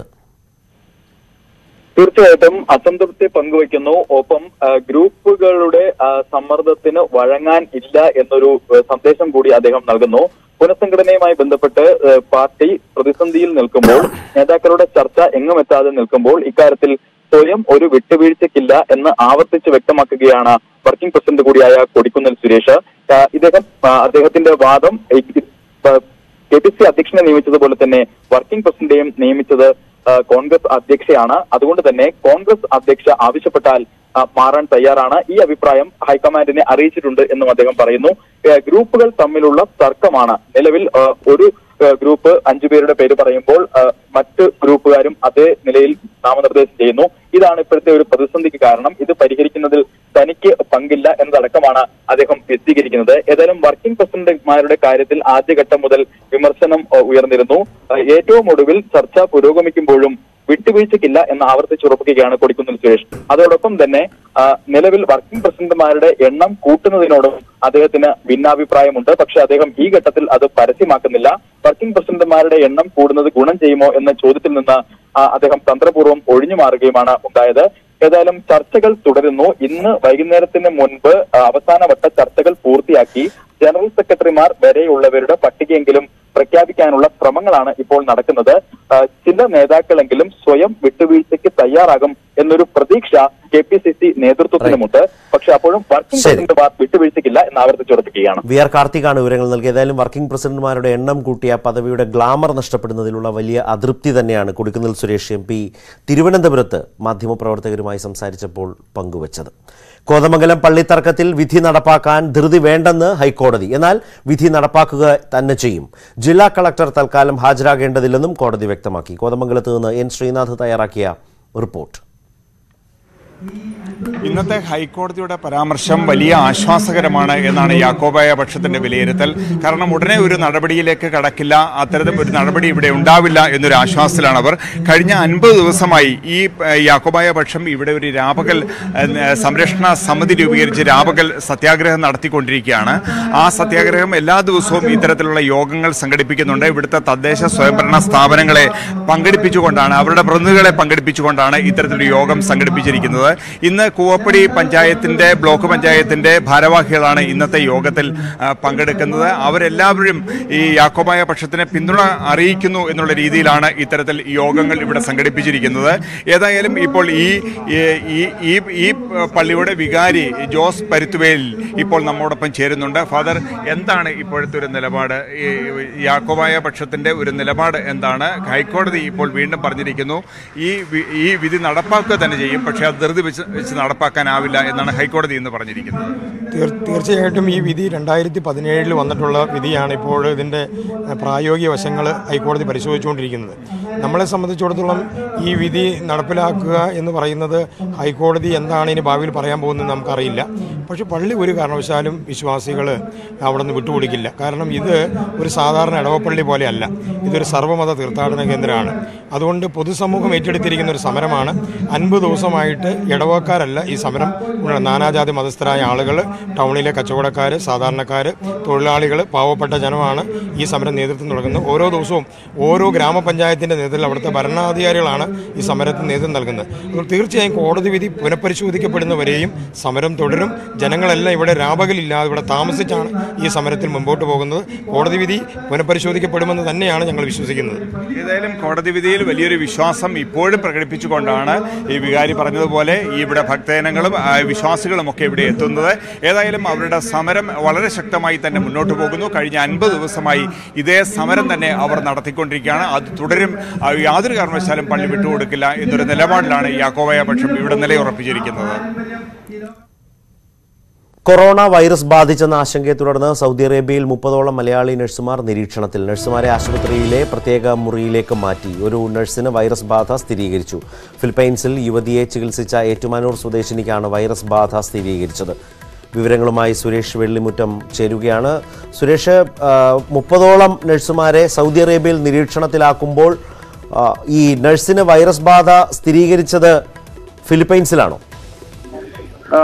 തീർച്ചയായിട്ടും അസംതൃപ്തി പങ്കുവയ്ക്കുന്നു ഒപ്പം ആ, ഗ്രൂപ്പുകളുടെ ആ, സമ്മർദ്ദത്തിന് വഴങ്ങാൻ ഇല്ല എന്നൊരു ആ, സന്ദേശം കൂടി അദ്ദേഹം നൽകുന്നു പുനഃസംഘടനയുമായി ബന്ധപ്പെട്ട് ആ, പാർട്ടി പ്രതിസന്ധിയിൽ നിൽക്കുമ്പോൾ നേതാക്കളുടെ ചർച്ച എങ്ങുമെത്താതെ നിൽക്കുമ്പോൾ ഇക്കാര്യത്തിൽ സ്വയം ഒരു വിട്ടുവീഴ്ചയ്ക്കില്ല എന്ന് ആവർത്തിച്ച് വ്യക്തമാക്കുകയാണ് വർക്കിംഗ് പ്രസിഡന്റ് കൂടിയായ കൊടിക്കുന്നിൽ സുരേഷ് ആ, ഇദ്ദേഹം ആ, അദ്ദേഹത്തിന്റെ വാദം കെ പി സി അധ്യക്ഷനെ നിയമിച്ചതുപോലെ തന്നെ വർക്കിംഗ് പ്രസിഡന്റെയും നിയമിച്ചത് ആ, കോൺഗ്രസ് അധ്യക്ഷയാണ് അതുകൊണ്ട് തന്നെ കോൺഗ്രസ് അധ്യക്ഷ ആവശ്യപ്പെട്ടാൽ ആ, മാറാൻ തയ്യാറാണ് ഈ അഭിപ്രായം ഹൈക്കമാൻഡിനെ അറിയിച്ചിട്ടുണ്ട് എന്നും അദ്ദേഹം പറയുന്നു ഏ, ഗ്രൂപ്പുകൾ തമ്മിലുള്ള തർക്കമാണ് നിലവിൽ ആ, ഒരു ആ, ഗ്രൂപ്പ് അഞ്ചുപേരുടെ പേര് പറയുമ്പോൾ ആ, മറ്റ് ഗ്രൂപ്പുകാരും അതേ നിലയിൽ നാമനിർദ്ദേശം ചെയ്യുന്നു ഇതാണ് ഇപ്പോഴത്തെ ഒരു പ്രതിസന്ധിക്ക് കാരണം ഇത് പരിഹരിക്കുന്നതിൽ തനിക്ക് പങ്കില്ല എന്നതടക്കമാണ് അദ്ദേഹം വിശദീകരിക്കുന്നത് ഏതായാലും വർക്കിംഗ് പ്രസിഡന്റുമാരുടെ കാര്യത്തിൽ ആദ്യഘട്ടം മുതൽ വിമർശനം ആ, ഉയർന്നിരുന്നു ആ, ഏറ്റവും ഒടുവിൽ ചർച്ച പുരോഗമിക്കുമ്പോഴും വിട്ടുവീഴ്ചയ്ക്കില്ല എന്ന് ആവർത്തിച്ചുറപ്പിക്കുകയാണ് കൊടിക്കുന്നിൽ സുരേഷ് അതോടൊപ്പം തന്നെ ആ, നിലവിൽ വർക്കിംഗ് പ്രസിഡന്റുമാരുടെ എണ്ണം കൂട്ടുന്നതിനോടും അദ്ദേഹത്തിന് ഭിന്നാഭിപ്രായമുണ്ട് പക്ഷെ അദ്ദേഹം ഈ ഘട്ടത്തിൽ അത് പരസ്യമാക്കുന്നില്ല വർക്കിംഗ് പ്രസിഡന്റുമാരുടെ എണ്ണം കൂടുന്നത് ഗുണം ചെയ്യുമോ എന്ന ചോദ്യത്തിൽ നിന്ന് ആ, അദ്ദേഹം തന്ത്രപൂർവ്വം ഒഴിഞ്ഞു മാറുകയുമാണ് ഉണ്ടായത് ഏതായാലും ചർച്ചകൾ തുടരുന്നു ഇന്ന് വൈകുന്നേരത്തിന് മുൻപ് ആ, അവസാനവട്ട ചർച്ചകൾ പൂർത്തിയാക്കി ജനറൽ സെക്രട്ടറിമാർ വരെയുള്ളവരുടെ പട്ടികയെങ്കിലും പ്രഖ്യാപിക്കാനുള്ള ശ്രമങ്ങളാണ് ഇപ്പോൾ നടക്കുന്നത് ആ, ചില നേതാക്കളെങ്കിലും സ്വയം വിട്ടുവീഴ്ചയ്ക്ക് തയ്യാറാകും എന്നൊരു പ്രതീക്ഷ കെ പി സി സി നേതൃത്വത്തിനുമുണ്ട് പക്ഷെ അപ്പോഴും വർക്കിംഗ് ശരി. പ്രസിഡന്റുമാർ വിട്ടുവീഴ്ചയ്ക്കില്ല എന്ന് ആവർത്തിച്ചുറപ്പിക്കുകയാണ് വി ആർ കാർത്തികാണ് വിവരങ്ങൾ നൽകിയത് ഏതായാലും വർക്കിംഗ് പ്രസിഡന്റുമാരുടെ എണ്ണം കൂട്ടിയ പദവിയുടെ ഗ്ലാമർ നഷ്ടപ്പെടുന്നതിലുള്ള വലിയ അതൃപ്തി തന്നെയാണ് കൊടിക്കുന്നിൽ സുരേഷ് എം പി തിരുവനന്തപുരത്ത് മാധ്യമപ്രവർത്തകരുമായി സംസാരിച്ചപ്പോൾ പങ്കുവച്ചത് കോതമംഗലം പള്ളിത്തർക്കത്തിൽ വിധി നടപ്പാക്കാൻ ധൃതി വേണ്ടെന്ന് ഹൈക്കോടതി എന്നാൽ വിധി നടപ്പാക്കുക തന്നെ ചെയ്യും ജില്ലാ കളക്ടർ തൽക്കാലം ഹാജരാകേണ്ടതില്ലെന്നും കോടതി വ്യക്തമാക്കി കോതമംഗലത്ത് നിന്ന് എൻ ശ്രീനാഥ് തയ്യാറാക്കിയ റിപ്പോർട്ട് ഇന്നത്തെ ഹൈക്കോടതിയുടെ പരാമർശം വലിയ ആശ്വാസകരമാണ് എന്നാണ് യാക്കോബായ പക്ഷത്തിന്റെ വിലയിരുത്തൽ കാരണം ഉടനെ ഒരു നടപടിയിലേക്ക് കടക്കില്ല അത്തരത്തിൽ ഒരു നടപടി ഇവിടെ ഉണ്ടാവില്ല എന്നൊരു ആശ്വാസത്തിലാണ് അവർ കഴിഞ്ഞ അൻപത് ദിവസമായി ഈ ഏഹ്, യാക്കോബായ പക്ഷം ഇവിടെ ഒരു രാപകൽ ഏഹ്, സംരക്ഷണ സമിതി രൂപീകരിച്ച് രാപകൽ സത്യാഗ്രഹം നടത്തിക്കൊണ്ടിരിക്കുകയാണ് ആ സത്യാഗ്രഹം എല്ലാ ദിവസവും ഇത്തരത്തിലുള്ള യോഗങ്ങൾ സംഘടിപ്പിക്കുന്നുണ്ട് ഇവിടുത്തെ തദ്ദേശ സ്വയംഭരണ സ്ഥാപനങ്ങളെ പങ്കെടുപ്പിച്ചുകൊണ്ടാണ് അവരുടെ പ്രതിനിധികളെ പങ്കെടുപ്പിച്ചുകൊണ്ടാണ് ഇത്തരത്തിലൊരു യോഗം സംഘടിപ്പിച്ചിരിക്കുന്നത് ഇന്ന് കൂവപ്പടി പഞ്ചായത്തിന്റെ ബ്ലോക്ക് പഞ്ചായത്തിന്റെ ഭാരവാഹികളാണ് ഇന്നത്തെ യോഗത്തിൽ ആ, പങ്കെടുക്കുന്നത് അവരെല്ലാവരും ഈ യാക്കോബായ പക്ഷത്തിന് പിന്തുണ അറിയിക്കുന്നു എന്നുള്ള രീതിയിലാണ് ഇത്തരത്തിൽ യോഗങ്ങൾ ഇവിടെ സംഘടിപ്പിച്ചിരിക്കുന്നത് ഏതായാലും ഇപ്പോൾ ഈ ഈ- ഈ ഈ ഈ പള്ളിയുടെ വികാരി ജോസ് പരുത്തുവേൽ ഇപ്പോൾ നമ്മോടൊപ്പം ചേരുന്നുണ്ട് ഫാദർ എന്താണ് ഇപ്പോഴത്തെ ഒരു നിലപാട് ഈ യാക്കോബായ പക്ഷത്തിന്റെ ഒരു നിലപാട് എന്താണ് ഹൈക്കോടതി ഇപ്പോൾ വീണ്ടും പറഞ്ഞിരിക്കുന്നു ഈ വി- ഈ വിധി നടപ്പാക്കുക തന്നെ ചെയ്യും പക്ഷേ അത് ധൃതി വെച്ച് വെച്ച് നടപ്പാക്കാനാവില്ല എന്നാണ് ഹൈക്കോടതി ഇന്ന് പറഞ്ഞിരിക്കുന്നത് തീർ- തീർച്ചയായിട്ടും ഈ വിധി രണ്ടായിരത്തി പതിനേഴിൽ വന്നിട്ടുള്ള വിധിയാണ് ഇപ്പോൾ ഇതിൻ്റെ ഏഹ്, പ്രായോഗിക വശങ്ങൾ ഹൈക്കോടതി പരിശോധിച്ചുകൊണ്ടിരിക്കുന്നത് നമ്മളെ സംബന്ധിച്ചിടത്തോളം ഈ വിധി നടപ്പിലാക്കുക എന്ന് പറയുന്നത് ഹൈക്കോടതി എന്താണ് ഇനി ഭാവിയിൽ പറയാൻ പോകുന്നത് നമുക്കറിയില്ല പക്ഷേ പള്ളി ഒരു കാരണവശാലും വിശ്വാസികൾ അവിടെ നിന്ന് വിട്ടുകൊടുക്കില്ല കാരണം ഇത് ഒരു സാധാരണ ഇടവപ്പള്ളി പോലെയല്ല ഇതൊരു സർവ്വമത തീർത്ഥാടന കേന്ദ്രമാണ് അതുകൊണ്ട് പൊതുസമൂഹം ഏറ്റെടുത്തിരിക്കുന്ന ഒരു സമരമാണ് അൻപത് ദിവസമായിട്ട് ഇടവക്കാരല്ല ഈ സമരം ഉള്ള നാനാജാതി മതസ്ഥരായ ആളുകൾ ടൗണിലെ കച്ചവടക്കാർ സാധാരണക്കാർ തൊഴിലാളികൾ പാവപ്പെട്ട ജനമാണ് ഈ സമരം നേതൃത്വം നൽകുന്നത് ഓരോ ദിവസവും ഓരോ ഗ്രാമപഞ്ചായത്തിൻ്റെ നേതൃത്വത്തിൽ അവിടുത്തെ ഭരണാധികാരികളാണ് ഈ സമരത്തിന് നേതൃത്വം നൽകുന്നത് അതുകൊണ്ട് തീർച്ചയായും കോടതി വിധി പുനഃപരിശോധിക്കപ്പെടുന്നവരെയും സമരം തുടരും ജനങ്ങളെല്ലാം ഇവിടെ രാപകലില്ലാതെ ഇവിടെ താമസിച്ചാണ് ഈ സമരത്തിൽ മുമ്പോട്ട് പോകുന്നത് കോടതി വിധി പുനഃപരിശോധിക്കപ്പെടുമെന്ന് തന്നെയാണ് ഞങ്ങൾ വിശ്വസിക്കുന്നത് ഏതായാലും കോടതി വിധിയിൽ വലിയൊരു വിശ്വാസം ഇപ്പോഴും പ്രകടിപ്പിച്ചുകൊണ്ടാണ് ഈ വികാരി പറഞ്ഞതുപോലെ ഈ ഇവിടെ ഭക്തജനങ്ങളും ആ, വിശ്വാസികളും ഒക്കെ ഇവിടെ എത്തുന്നത് ഏതായാലും അവരുടെ സമരം വളരെ ശക്തമായി തന്നെ മുന്നോട്ട് പോകുന്നു കഴിഞ്ഞ അൻപത് ദിവസമായി ഇതേ സമരം തന്നെ അവർ നടത്തിക്കൊണ്ടിരിക്കുകയാണ് അത് തുടരും ആ, യാതൊരു കാരണവശാലും പള്ളി വിട്ടുകൊടുക്കില്ല എന്നൊരു നിലപാടിലാണ് യാക്കോബായ പക്ഷം ഇവിടെ നിലയുറപ്പിച്ചിരിക്കുന്നത് കൊറോണ വൈറസ് ബാധിച്ചെന്ന ആശങ്കയെ തുടർന്ന് സൗദി അറേബ്യയിൽ മുപ്പതോളം മലയാളി നഴ്സുമാർ നിരീക്ഷണത്തിൽ നഴ്സുമാരെ ആശുപത്രിയിലെ പ്രത്യേക മുറിയിലേക്ക് മാറ്റി ഒരു നഴ്സിന് വൈറസ് ബാധ സ്ഥിരീകരിച്ചു ഫിലിപ്പൈൻസിൽ യുവതിയെ ചികിത്സിച്ച ഏറ്റുമാനൂർ സ്വദേശിനിക്കാണ് വൈറസ് ബാധ സ്ഥിരീകരിച്ചത് വിവരങ്ങളുമായി സുരേഷ് വെള്ളിമുറ്റം ചേരുകയാണ് സുരേഷ് ആ, മുപ്പതോളം നഴ്സുമാരെ സൗദി അറേബ്യയിൽ നിരീക്ഷണത്തിലാക്കുമ്പോൾ ആ, ഈ നഴ്സിന് വൈറസ് ബാധ സ്ഥിരീകരിച്ചത് ഫിലിപ്പൈൻസിലാണോ ആ,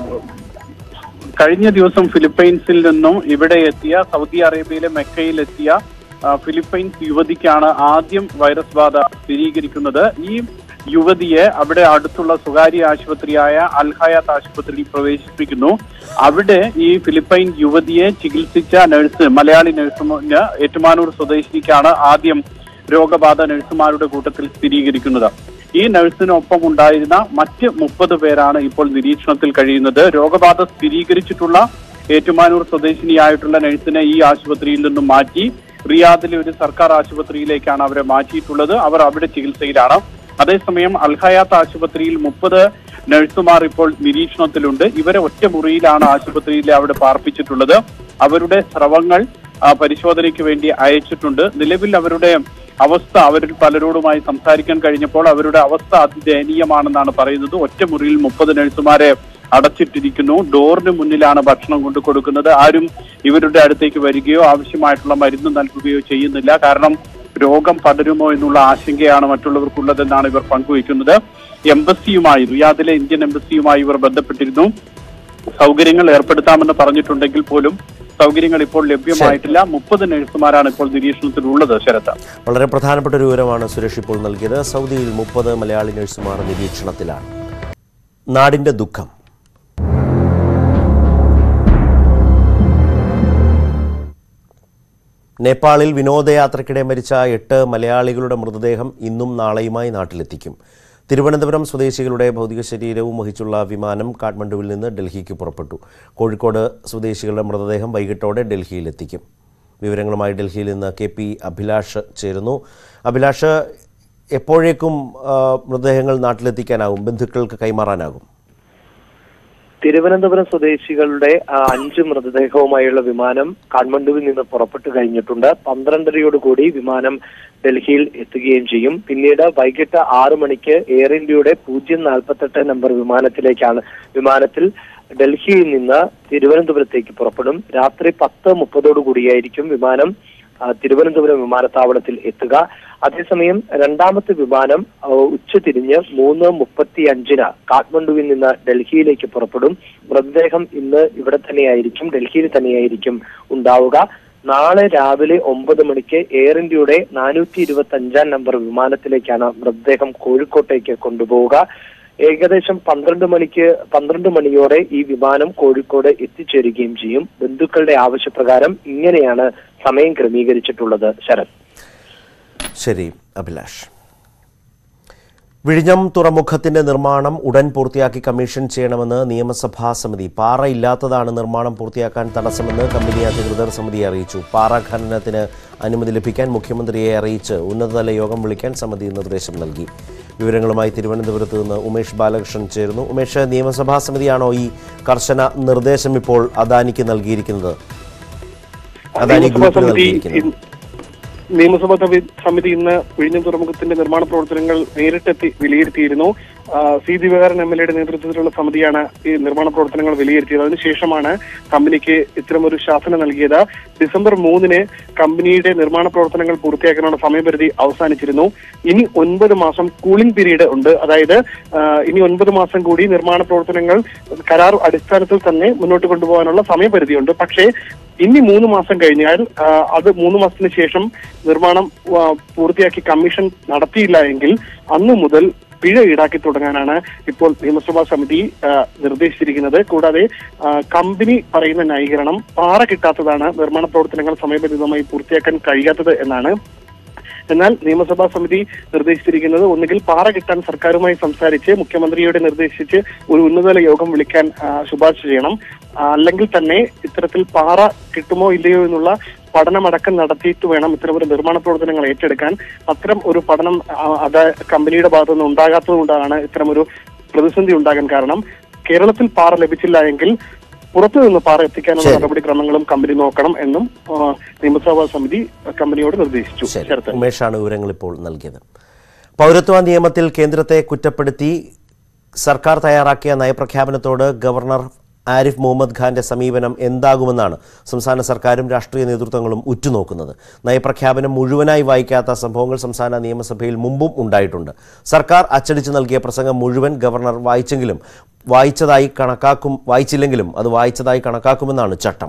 കഴിഞ്ഞ ദിവസം ഫിലിപ്പൈൻസിൽ നിന്നും ഇവിടെ എത്തിയ സൗദി അറേബ്യയിലെ മെക്കയിലെത്തിയ ആ, ഫിലിപ്പൈൻസ് യുവതിക്കാണ് ആദ്യം വൈറസ് ബാധ സ്ഥിരീകരിക്കുന്നത് ഈ യുവതിയെ അവിടെ അടുത്തുള്ള സ്വകാര്യ ആശുപത്രിയായ അൽഹയാത്ത് ആശുപത്രിയിൽ പ്രവേശിപ്പിക്കുന്നു അവിടെ ഈ ഫിലിപ്പൈൻ യുവതിയെ ചികിത്സിച്ച നഴ്സ് മലയാളി നഴ്സുമാര് ഏറ്റുമാനൂർ സ്വദേശിക്കാണ് ആദ്യം രോഗബാധ നഴ്സുമാരുടെ കൂട്ടത്തിൽ സ്ഥിരീകരിക്കുന്നത് ഈ നഴ്സിനൊപ്പം ഉണ്ടായിരുന്ന മറ്റ് മുപ്പത് പേരാണ് ഇപ്പോൾ നിരീക്ഷണത്തിൽ കഴിയുന്നത് രോഗബാധ സ്ഥിരീകരിച്ചിട്ടുള്ള ഏറ്റുമാനൂർ സ്വദേശിനിയായിട്ടുള്ള നഴ്സിനെ ഈ ആശുപത്രിയിൽ നിന്നും മാറ്റി റിയാദിലെ ഒരു സർക്കാർ ആശുപത്രിയിലേക്കാണ് അവരെ മാറ്റിയിട്ടുള്ളത് അവർ അവിടെ ചികിത്സയിലാണ് അതേസമയം അൽഹയാത്ത് ആശുപത്രിയിൽ മുപ്പത് നഴ്സുമാർ ഇപ്പോൾ നിരീക്ഷണത്തിലുണ്ട് ഇവരെ ഒറ്റ മുറിയിലാണ് ആശുപത്രിയിൽ അവിടെ പാർപ്പിച്ചിട്ടുള്ളത് അവരുടെ സ്രവങ്ങൾ ആ, പരിശോധനയ്ക്ക് വേണ്ടി അയച്ചിട്ടുണ്ട് നിലവിൽ അവരുടെ അവസ്ഥ അവരിൽ പലരോടുമായി സംസാരിക്കാൻ കഴിഞ്ഞപ്പോൾ അവരുടെ അവസ്ഥ അതിദയനീയമാണെന്നാണ് പറയുന്നത് ഒറ്റ മുറിയിൽ മുപ്പത് നഴ്സുമാരെ അടച്ചിട്ടിരിക്കുന്നു ഡോറിന് മുന്നിലാണ് ഭക്ഷണം കൊണ്ടു കൊടുക്കുന്നത് ആരും ഇവരുടെ അടുത്തേക്ക് വരികയോ ആവശ്യമായിട്ടുള്ള മരുന്ന് നൽകുകയോ ചെയ്യുന്നില്ല കാരണം രോഗം പടരുമോ എന്നുള്ള ആശങ്കയാണ് മറ്റുള്ളവർക്കുള്ളതെന്നാണ് ഇവർ പങ്കുവയ്ക്കുന്നത് എംബസിയുമായി റിയാദിലെ ഇന്ത്യൻ എംബസിയുമായി ഇവർ ബന്ധപ്പെട്ടിരുന്നു സൗകര്യങ്ങൾ ഏർപ്പെടുത്താമെന്ന് പറഞ്ഞിട്ടുണ്ടെങ്കിൽ പോലും സൗകര്യങ്ങൾ ഇപ്പോൾ ലഭ്യമായിട്ടില്ല മുപ്പത് നഴ്സുമാരാണ് ഇപ്പോൾ നിരീക്ഷണത്തിലുള്ളത് ശരത്ത് വളരെ പ്രധാനപ്പെട്ട ഒരു വിവരമാണ് സുരേഷ് ഇപ്പോൾ നൽകിയത് സൗദിയിൽ മുപ്പത് മലയാളി നഴ്സുമാർ നിരീക്ഷണത്തിലാണ് നാടിന്റെ ദുഃഖം നേപ്പാളിൽ വിനോദയാത്രയ്ക്കിടെ മരിച്ച എട്ട് മലയാളികളുടെ മൃതദേഹം ഇന്നും നാളെയുമായി നാട്ടിലെത്തിക്കും തിരുവനന്തപുരം സ്വദേശികളുടെ ഭൗതിക ശരീരവും വഹിച്ചുള്ള വിമാനം കാഠ്മണ്ഡുവിൽ നിന്ന് ഡൽഹിക്ക് പുറപ്പെട്ടു കോഴിക്കോട് സ്വദേശികളുടെ മൃതദേഹം വൈകിട്ടോടെ ഡൽഹിയിലെത്തിക്കും വിവരങ്ങളുമായി ഡൽഹിയിൽ നിന്ന് കെ പി അഭിലാഷ് ചേരുന്നു അഭിലാഷ് എപ്പോഴേക്കും ആ, മൃതദേഹങ്ങൾ നാട്ടിലെത്തിക്കാനാകും ബന്ധുക്കൾക്ക് കൈമാറാനാകും തിരുവനന്തപുരം സ്വദേശികളുടെ ആ, അഞ്ച് മൃതദേഹവുമായുള്ള വിമാനം കാഠ്മണ്ഡുവിൽ നിന്ന് പുറപ്പെട്ടു കഴിഞ്ഞിട്ടുണ്ട് പന്ത്രണ്ടരയോട് കൂടി വിമാനം ഡൽഹിയിൽ എത്തുകയും ചെയ്യും പിന്നീട് വൈകിട്ട് ആറു മണിക്ക് എയർ ഇന്ത്യയുടെ പൂജ്യം നാൽപ്പത്തെട്ട് നമ്പർ വിമാനത്തിലേക്കാണ് വിമാനത്തിൽ ഡൽഹിയിൽ നിന്ന് തിരുവനന്തപുരത്തേക്ക് പുറപ്പെടും രാത്രി പത്ത് മുപ്പതോടു കൂടിയായിരിക്കും വിമാനം ആ, തിരുവനന്തപുരം വിമാനത്താവളത്തിൽ എത്തുക അതേസമയം രണ്ടാമത്തെ വിമാനം ആ, ഉച്ചതിരിഞ്ഞ് മൂന്ന് മുപ്പത്തി അഞ്ചിന് കാഠ്മണ്ഡുവിൽ നിന്ന് ഡൽഹിയിലേക്ക് പുറപ്പെടും മൃതദേഹം ഇന്ന് ഇവിടെ തന്നെയായിരിക്കും ഡൽഹിയിൽ തന്നെയായിരിക്കും ഉണ്ടാവുക നാളെ രാവിലെ ഒമ്പത് മണിക്ക് എയർ ഇന്ത്യയുടെ നാനൂറ്റി ഇരുപത്തി അഞ്ചാം നമ്പർ വിമാനത്തിലേക്കാണ് മൃതദേഹം കോഴിക്കോട്ടേക്ക് കൊണ്ടുപോവുക ഏകദേശം പന്ത്രണ്ട് മണിക്ക് പന്ത്രണ്ട് മണിയോടെ ഈ വിമാനം കോഴിക്കോട് എത്തിച്ചേരുകയും ചെയ്യും ബന്ധുക്കളുടെ ആവശ്യപ്രകാരം ഇങ്ങനെയാണ് സമയം ക്രമീകരിച്ചിട്ടുള്ളത് ശരത് ശരി അഭിലാഷ് വിഴിഞ്ഞം തുറമുഖത്തിന്റെ നിർമ്മാണം ഉടൻ പൂർത്തിയാക്കി കമ്മീഷൻ ചെയ്യണമെന്ന് നിയമസഭാ സമിതി പാറ ഇല്ലാത്തതാണ് നിർമ്മാണം പൂർത്തിയാക്കാൻ തടസ്സമെന്ന് കമ്പനി അധികൃതർ സമിതിയെ അറിയിച്ചു പാറ ഖനനത്തിന് അനുമതി ലഭിക്കാൻ മുഖ്യമന്ത്രിയെ അറിയിച്ച് ഉന്നതതല യോഗം വിളിക്കാൻ സമിതി നിർദ്ദേശം നൽകി വിവരങ്ങളുമായി തിരുവനന്തപുരത്ത് നിന്ന് ഉമേഷ് ബാലകൃഷ്ണൻ ചേരുന്നു ഉമേഷ് നിയമസഭാ സമിതിയാണോ ഈ കർശന നിർദ്ദേശം ഇപ്പോൾ അദാനിക്ക് നൽകിയിരിക്കുന്നത് അദാനി നിയമസഭാ ഗ്രൂപ്പിന് സമിതി നൽകിയിരിക്കുന്നത് നിയമസഭാ സഭി- സമിതി ഇന്ന് വിഴിഞ്ഞം തുറമുഖത്തിന്റെ നിർമ്മാണ പ്രവർത്തനങ്ങൾ നേരിട്ടെത്തി വിലയിരുത്തിയിരുന്നു ആ, സി ദിവാകരൻ എം എൽ എയുടെ നേതൃത്വത്തിലുള്ള സമിതിയാണ് ഈ നിർമ്മാണ പ്രവർത്തനങ്ങൾ വിലയിരുത്തിയത് അതിനുശേഷമാണ് കമ്പനിക്ക് ഇത്തരമൊരു ശാസന നൽകിയത് ഡിസംബർ മൂന്നിന് കമ്പനിയുടെ നിർമ്മാണ പ്രവർത്തനങ്ങൾ പൂർത്തിയാക്കാനുള്ള സമയപരിധി അവസാനിച്ചിരുന്നു ഇനി ഒൻപത് മാസം കൂളിംഗ് പീരീഡ് ഉണ്ട് അതായത് ആ, ഇനി ഒൻപത് മാസം കൂടി നിർമ്മാണ പ്രവർത്തനങ്ങൾ കരാർ അടിസ്ഥാനത്തിൽ തന്നെ മുന്നോട്ട് കൊണ്ടുപോകാനുള്ള സമയപരിധിയുണ്ട് പക്ഷേ ഇനി മൂന്ന് മാസം കഴിഞ്ഞാൽ ആ, അത് മൂന്ന് മാസത്തിന് ശേഷം നിർമ്മാണം ആ, പൂർത്തിയാക്കി കമ്മീഷൻ നടത്തിയില്ല എങ്കിൽ അന്നു മുതൽ പിഴ ഈടാക്കി തുടങ്ങാനാണ് ഇപ്പോൾ നിയമസഭാ സമിതി ആ, നിർദ്ദേശിച്ചിരിക്കുന്നത് കൂടാതെ ആ, കമ്പനി പറയുന്ന ന്യായീകരണം പാറ കിട്ടാത്തതാണ് നിർമ്മാണ പ്രവർത്തനങ്ങൾ സമയബന്ധിതമായി പൂർത്തിയാക്കാൻ കഴിയാത്തത് എന്നാണ് എന്നാൽ നിയമസഭാ സമിതി നിർദ്ദേശിച്ചിരിക്കുന്നത് ഒന്നുകിൽ പാറ കിട്ടാൻ സർക്കാരുമായി സംസാരിച്ച് മുഖ്യമന്ത്രിയോട് നിർദ്ദേശിച്ച് ഒരു ഉന്നതതല യോഗം വിളിക്കാൻ ആ, ശുപാർശ ചെയ്യണം ആ, അല്ലെങ്കിൽ തന്നെ ഇത്തരത്തിൽ പാറ കിട്ടുമോ ഇല്ലയോ എന്നുള്ള പഠനമടക്കം നടത്തിയിട്ട് വേണം ഇത്തരമൊരു നിർമ്മാണ പ്രവർത്തനങ്ങൾ ഏറ്റെടുക്കാൻ അത്തരം ഒരു പഠനം ആ, അത് കമ്പനിയുടെ ഭാഗത്തുനിന്ന് ഉണ്ടാകാത്തത് കൊണ്ടാണ് ഇത്തരമൊരു പ്രതിസന്ധി ഉണ്ടാകാൻ കാരണം കേരളത്തിൽ പാറ ലഭിച്ചില്ല എങ്കിൽ പുറത്തു നിന്ന് പാറ എത്തിക്കാനുള്ള ശരി. നടപടിക്രമങ്ങളും കമ്പനി നോക്കണം എന്നും ആ, നിയമസഭാ സമിതി കമ്പനിയോട് നിർദ്ദേശിച്ചു ശരത്ത് ഉമേഷാണ് വിവരങ്ങൾ ഇപ്പോൾ നൽകിയത് പൗരത്വ നിയമത്തിൽ കേന്ദ്രത്തെ കുറ്റപ്പെടുത്തി സർക്കാർ തയ്യാറാക്കിയ നയപ്രഖ്യാപനത്തോട് ഗവർണർ ആരിഫ് മുഹമ്മദ് ഖാന്റെ സമീപനം എന്താകുമെന്നാണ് സംസ്ഥാന സർക്കാരും രാഷ്ട്രീയ നേതൃത്വങ്ങളും ഉറ്റുനോക്കുന്നത് നയപ്രഖ്യാപനം മുഴുവനായി വായിക്കാത്ത സംഭവങ്ങൾ സംസ്ഥാന നിയമസഭയിൽ മുമ്പും ഉണ്ടായിട്ടുണ്ട് സർക്കാർ അച്ചടിച്ചു നൽകിയ പ്രസംഗം മുഴുവൻ ഗവർണർ വായിച്ചെങ്കിലും വായിച്ചതായി കണക്കാക്കും വായിച്ചില്ലെങ്കിലും അത് വായിച്ചതായി കണക്കാക്കുമെന്നാണ് ചട്ടം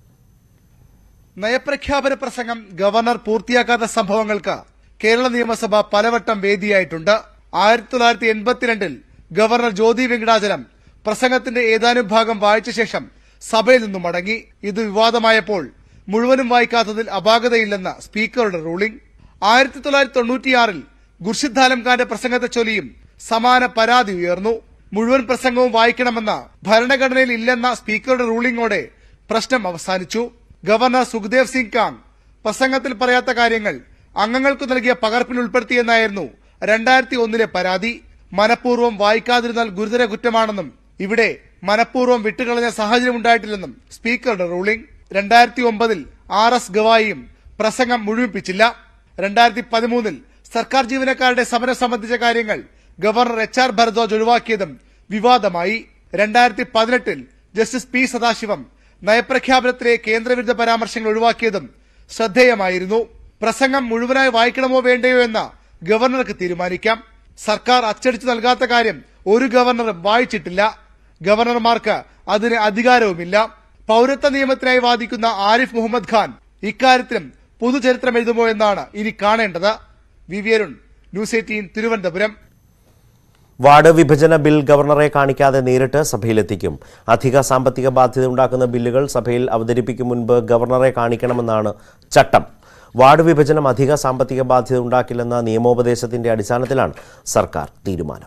നയപ്രഖ്യാപന പ്രസംഗം ഗവർണർ പൂർത്തിയാക്കാത്ത സംഭവങ്ങൾക്ക് കേരള നിയമസഭ പലവട്ടം വേദിയായിട്ടുണ്ട് ആയിരത്തി തൊള്ളായിരത്തി എൺപത്തിരണ്ടിൽ ഗവർണർ ജ്യോതി വെങ്കടാചലം പ്രസംഗത്തിന്റെ ഏതാനും ഭാഗം വായിച്ച ശേഷം സഭയിൽ നിന്നും മടങ്ങി ഇത് വിവാദമായപ്പോൾ മുഴുവനും വായിക്കാത്തതിൽ അപാകതയില്ലെന്ന സ്പീക്കറുടെ റൂളിംഗ് ആയിരത്തി തൊള്ളായിരത്തി തൊണ്ണൂറ്റിയാറിൽ ഖുർഷിദ് ആലം ഖാന്റെ പ്രസംഗത്തെ ചൊല്ലിയും സമാന പരാതി ഉയർന്നു മുഴുവൻ പ്രസംഗവും വായിക്കണമെന്ന ഭരണഘടനയിൽ ഇല്ലെന്ന സ്പീക്കറുടെ റൂളിംഗോടെ പ്രശ്നം അവസാനിച്ചു ഗവർണർ സുഖ്ദേവ് സിംഗ് കാങ് പ്രസംഗത്തിൽ പറയാത്ത കാര്യങ്ങൾ അംഗങ്ങൾക്ക് നൽകിയ പകർപ്പിൽ ഉൾപ്പെടുത്തിയെന്നായിരുന്നു രണ്ടായിരത്തി ഒന്നിലെ പരാതി മനഃപൂർവ്വം വായിക്കാതിരുന്നാൽ ഗുരുതര കുറ്റമാണെന്നും ഇവിടെ മനഃപൂർവ്വം വിട്ടുകളഞ്ഞ സാഹചര്യം ഉണ്ടായിട്ടില്ലെന്നും സ്പീക്കറുടെ റൂളിംഗ് രണ്ടായിരത്തി ഒമ്പതിൽ ആർ എസ് ഗവായിയും പ്രസംഗം മുഴുമിപ്പിച്ചില്ല രണ്ടായിരത്തി പതിമൂന്നിൽ സർക്കാർ ജീവനക്കാരുടെ സമരം സംബന്ധിച്ച കാര്യങ്ങൾ ഗവർണർ എച്ച് ആർ ഭരദ്വാജ് ഒഴിവാക്കിയതും വിവാദമായി രണ്ടായിരത്തി പതിനെട്ടിൽ ജസ്റ്റിസ് പി സദാശിവം നയപ്രഖ്യാപനത്തിലെ കേന്ദ്രവിരുദ്ധ പരാമർശങ്ങൾ ഒഴിവാക്കിയതും ശ്രദ്ധേയമായിരുന്നു പ്രസംഗം മുഴുവനായി വായിക്കണമോ വേണ്ടയോ എന്ന ഗവർണർക്ക് തീരുമാനിക്കാം സർക്കാർ അച്ചടിച്ചു നൽകാത്ത കാര്യം ഒരു ഗവർണറും വായിച്ചിട്ടില്ല ഗവർണർമാർക്ക് അതിന് അധികാരവുമില്ല പൗരത്വ നിയമത്തിനായി വാദിക്കുന്ന ആരിഫ് മുഹമ്മദ് ഖാൻ ഇക്കാര്യത്തിലും പൊതുചരിത്രം എഴുതുമോ എന്നാണ് ഇനി കാണേണ്ടത് V V Arun news eighteen Thiruvananthapuram ward വിഭജന ബിൽ ഗവർണറെ കാണിക്കാതെ നേരിട്ട് സഭയിലെത്തിക്കും അധിക സാമ്പത്തിക ബാധ്യത ഉണ്ടാക്കുന്ന ബില്ലുകൾ സഭയിൽ അവതരിപ്പിക്കും മുൻപ് ഗവർണറെ കാണിക്കണമെന്നാണ് ചട്ടം വാർഡ് വിഭജനം അധിക സാമ്പത്തിക ബാധ്യത ഉണ്ടാക്കില്ലെന്ന നിയമോപദേശത്തിന്റെ അടിസ്ഥാനത്തിലാണ് സർക്കാർ തീരുമാനം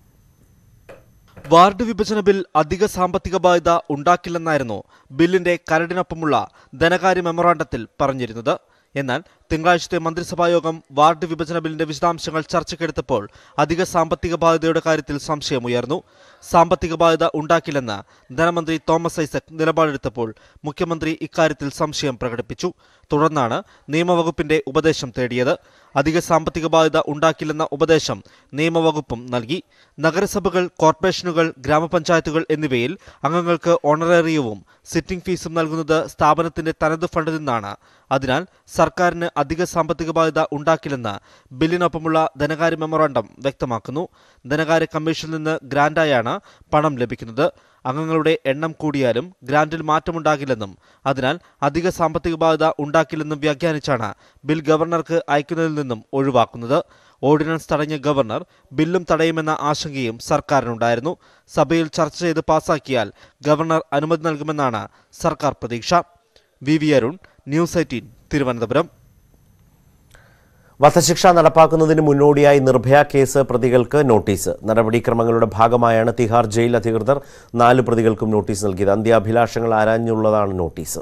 വാർഡ് വിഭജന ബിൽ അധിക സാമ്പത്തിക ബാധ്യത ഉണ്ടാക്കില്ലെന്നായിരുന്നു ബില്ലിന്റെ കരടിനൊപ്പമുള്ള ധനകാര്യ മെമ്മറാണ്ടത്തിൽ പറഞ്ഞിരുന്നത് എന്നാൽ തിങ്കളാഴ്ചത്തെ മന്ത്രിസഭാ യോഗം വാർഡ് വിഭജന ബില്ലിന്റെ വിശദാംശങ്ങൾ ചർച്ചയ്ക്കെടുത്തപ്പോൾ അധിക സാമ്പത്തിക ബാധ്യതയുടെ കാര്യത്തിൽ സംശയമുയർന്നു സാമ്പത്തിക ബാധ്യത ഉണ്ടാക്കില്ലെന്ന് ധനമന്ത്രി തോമസ് ഐസക് നിലപാടെടുത്തപ്പോൾ മുഖ്യമന്ത്രി ഇക്കാര്യത്തിൽ സംശയം പ്രകടിപ്പിച്ചു തുടർന്നാണ് നിയമവകുപ്പിന്റെ ഉപദേശം തേടിയത് അധിക സാമ്പത്തിക ബാധ്യത ഉണ്ടാക്കില്ലെന്ന ഉപദേശം നിയമവകുപ്പും നൽകി നഗരസഭകൾ കോർപ്പറേഷനുകൾ ഗ്രാമപഞ്ചായത്തുകൾ എന്നിവയിൽ അംഗങ്ങൾക്ക് ഓണറേറിയവും സിറ്റിംഗ് ഫീസും നൽകുന്നത് സ്ഥാപനത്തിന്റെ തനത് ഫണ്ടിൽ നിന്നാണ് അതിനാൽ സർക്കാരിന് അധിക സാമ്പത്തിക ബാധ്യത ഉണ്ടാക്കില്ലെന്ന് ബില്ലിനൊപ്പമുള്ള ധനകാര്യ മെമ്മോറാണ്ടം വ്യക്തമാക്കുന്നു ധനകാര്യ കമ്മീഷനിൽ നിന്ന് ഗ്രാന്റായാണ് പണം ലഭിക്കുന്നത് അംഗങ്ങളുടെ എണ്ണം കൂടിയാലും ഗ്രാന്റിൽ മാറ്റമുണ്ടാകില്ലെന്നും അതിനാൽ അധിക സാമ്പത്തിക ബാധ്യത ഉണ്ടാക്കില്ലെന്നും വ്യാഖ്യാനിച്ചാണ് ബിൽ ഗവർണർക്ക് അയക്കുന്നതിൽ നിന്നും ഒഴിവാക്കുന്നത് ഓർഡിനൻസ് തടഞ്ഞ ഗവർണർ ബില്ലും തടയുമെന്ന ആശങ്കയും സർക്കാരിനുണ്ടായിരുന്നു സഭയിൽ ചർച്ച ചെയ്ത് പാസാക്കിയാൽ ഗവർണർ അനുമതി നൽകുമെന്നാണ് സർക്കാർ പ്രതീക്ഷ V V Arun news eighteen Thiruvananthapuram വധശിക്ഷ നടപ്പാക്കുന്നതിന് മുന്നോടിയായി നിർഭയ കേസ് പ്രതികൾക്ക് നോട്ടീസ് നടപടിക്രമങ്ങളുടെ ഭാഗമായാണ് തിഹാർ ജയിൽ അധികൃതർ നാല് പ്രതികൾക്കും നോട്ടീസ് നൽകിയത് അന്ത്യാഭിലാഷങ്ങൾ ആരാഞ്ഞുള്ളതാണ് നോട്ടീസ്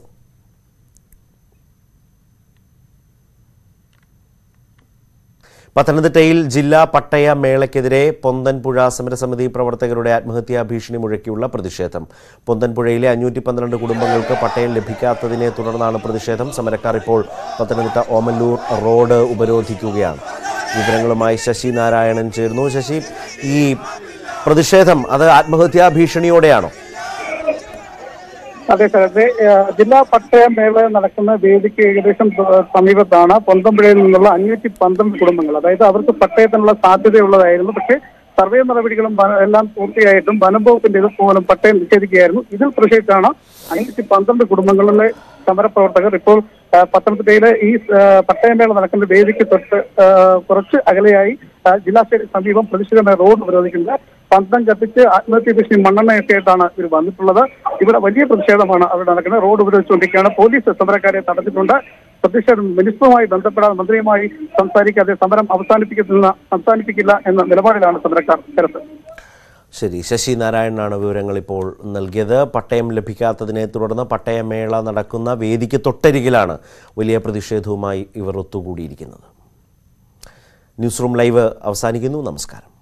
പത്തനംതിട്ടയിൽ ജില്ലാ പട്ടയ മേളയ്ക്കെതിരെ പൊന്തൻപുഴ സമരസമിതി പ്രവർത്തകരുടെ ആത്മഹത്യാ ഭീഷണി മുഴക്കിയുള്ള പ്രതിഷേധം പൊന്തൻപുഴയിലെ അഞ്ഞൂറ്റി പന്ത്രണ്ട് കുടുംബങ്ങൾക്ക് പട്ടയം ലഭിക്കാത്തതിനെ തുടർന്നാണ് പ്രതിഷേധം സമരക്കാർ ഇപ്പോൾ പത്തനംതിട്ട ഓമല്ലൂർ റോഡ് ഉപരോധിക്കുകയാണ് വിവരങ്ങളുമായി ശശി നാരായണൻ ചേർന്നു ശശി ഈ പ്രതിഷേധം അത് ആത്മഹത്യാ ഭീഷണിയോടെയാണോ അതെ സാർ അതെ ഏഹ് ജില്ലാ പട്ടയ മേള നടക്കുന്ന വേദിക്ക് ഏകദേശം ഏഹ് സമീപത്താണ് പൊന്തമ്പുഴയിൽ നിന്നുള്ള അഞ്ഞൂറ്റി പന്ത്രണ്ട് കുടുംബങ്ങൾ അതായത് അവർക്ക് പട്ടയത്തിനുള്ള സാധ്യതയുള്ളതായിരുന്നു പക്ഷേ സർവേ നടപടികളും വന- എല്ലാം പൂർത്തിയായിട്ടും വനംവകുപ്പിന്റെ ഇത് പോലും പട്ടയം നിഷേധിക്കുകയായിരുന്നു ഇതിൽ പ്രതിഷേധിച്ചാണ് അഞ്ഞൂറ്റി പന്ത്രണ്ട് കുടുംബങ്ങളിലെ സമരപ്രവർത്തകർ ഇപ്പോൾ ആ, പത്തനംതിട്ടയിലെ ഈ ആ, പട്ടയമേള നടക്കുന്ന വേദിക്ക് തൊട്ട് ആ, കുറച്ച് അകലെയായി ആ, ജില്ലാ സ്റ്റേഡിയം സമീപം പ്രതിഷേധമായ റോഡ് ഉപരോധിക്കുന്നത് പന്തം കത്തിച്ച് ആത്മഹത്യ ഭീഷണി മണ്ണെണ്ണയൊക്കെ ആയിട്ടാണ് ഇവർ വന്നിട്ടുള്ളത് ഇവിടെ വലിയ പ്രതിഷേധമാണ് അവിടെ നടക്കുന്നത് റോഡ് ഉപരോധിച്ചുകൊണ്ടിരിക്കുകയാണ് പോലീസ് സമരക്കാരെ തടഞ്ഞിട്ടുണ്ട് പ്രതിഷേധം മിനിസ്റ്ററുമായി ബന്ധപ്പെടാതെ മന്ത്രിയുമായി സംസാരിക്കാതെ സമരം അവസാനിപ്പിക്കുന്ന അവസാനിപ്പിക്കില്ല എന്ന നിലപാടിലാണ് സമരക്കാർ ശരത്ത് ശരി ശശി നാരായണനാണ് വിവരങ്ങൾ ഇപ്പോൾ നൽകിയത് പട്ടയം ലഭിക്കാത്തതിനെ തുടർന്ന് പട്ടയമേള നടക്കുന്ന വേദിക്ക് തൊട്ടരികിലാണ് വലിയ പ്രതിഷേധവുമായി ഇവർ ഒത്തുകൂടിയിരിക്കുന്നത് ന്യൂസ് റൂം ലൈവ് അവസാനിക്കുന്നു നമസ്കാരം